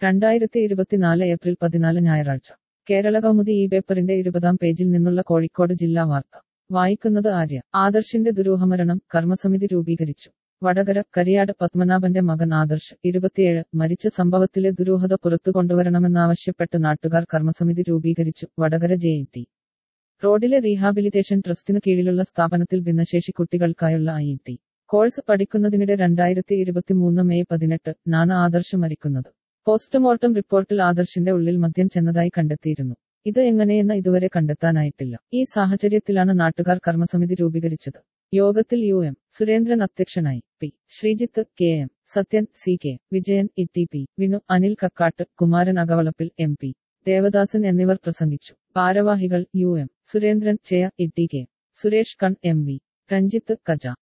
രണ്ടായിരത്തി ഇരുപത്തിനാല് ഏപ്രിൽ പതിനാല് ഞായറാഴ്ച കേരള കൗമുദി ഈ പേപ്പറിന്റെ ഇരുപതാം പേജിൽ നിന്നുള്ള കോഴിക്കോട് ജില്ലാ വാർത്ത വായിക്കുന്നത് ആര്യ ആദർശിന്റെ ദുരൂഹമരണം കർമ്മസമിതി രൂപീകരിച്ചു വടകര കരിയാട് പത്മനാഭന്റെ മകൻ ആദർശ് ഇരുപത്തിയേഴ് മരിച്ച സംഭവത്തിലെ ദുരൂഹത പുറത്തു കൊണ്ടുവരണമെന്നാവശ്യപ്പെട്ട് നാട്ടുകാർ കർമ്മസമിതി രൂപീകരിച്ചു വടകര ജെ ടി റോഡിലെ റീഹാബിലിറ്റേഷൻ ട്രസ്റ്റിനു കീഴിലുള്ള സ്ഥാപനത്തിൽ ഭിന്നശേഷി കുട്ടികൾക്കായുള്ള ഐ ടി കോഴ്സ് പഠിക്കുന്നതിനിടെ രണ്ടായിരത്തി ഇരുപത്തിമൂന്ന് മെയ് പതിനെട്ട് നാണ് ആദർശ് മരിക്കുന്നത് പോസ്റ്റ്മോർട്ടം റിപ്പോർട്ടിൽ ആദർശിന്റെ ഉള്ളിൽ മദ്യം ചെന്നതായി കണ്ടെത്തിയിരുന്നു ഇത് എങ്ങനെയെന്ന് ഇതുവരെ കണ്ടെത്താനായിട്ടില്ല ഈ സാഹചര്യത്തിലാണ് നാട്ടുകാർ കർമ്മസമിതി രൂപീകരിച്ചത് യോഗത്തിൽ യു എം സുരേന്ദ്രൻ അധ്യക്ഷനായി P Sreejith K M Sathyan C K Vijayan E T P Vinu Anil Kakkat Kumaran Akavalappil M P Devadasan എന്നിവർ പ്രസംഗിച്ചു ഭാരവാഹികൾ യു എം സുരേന്ദ്രൻ ചെയ ഇ ടി കെ സുരേഷ് കൺ എം വി രഞ്ജിത്ത് കജ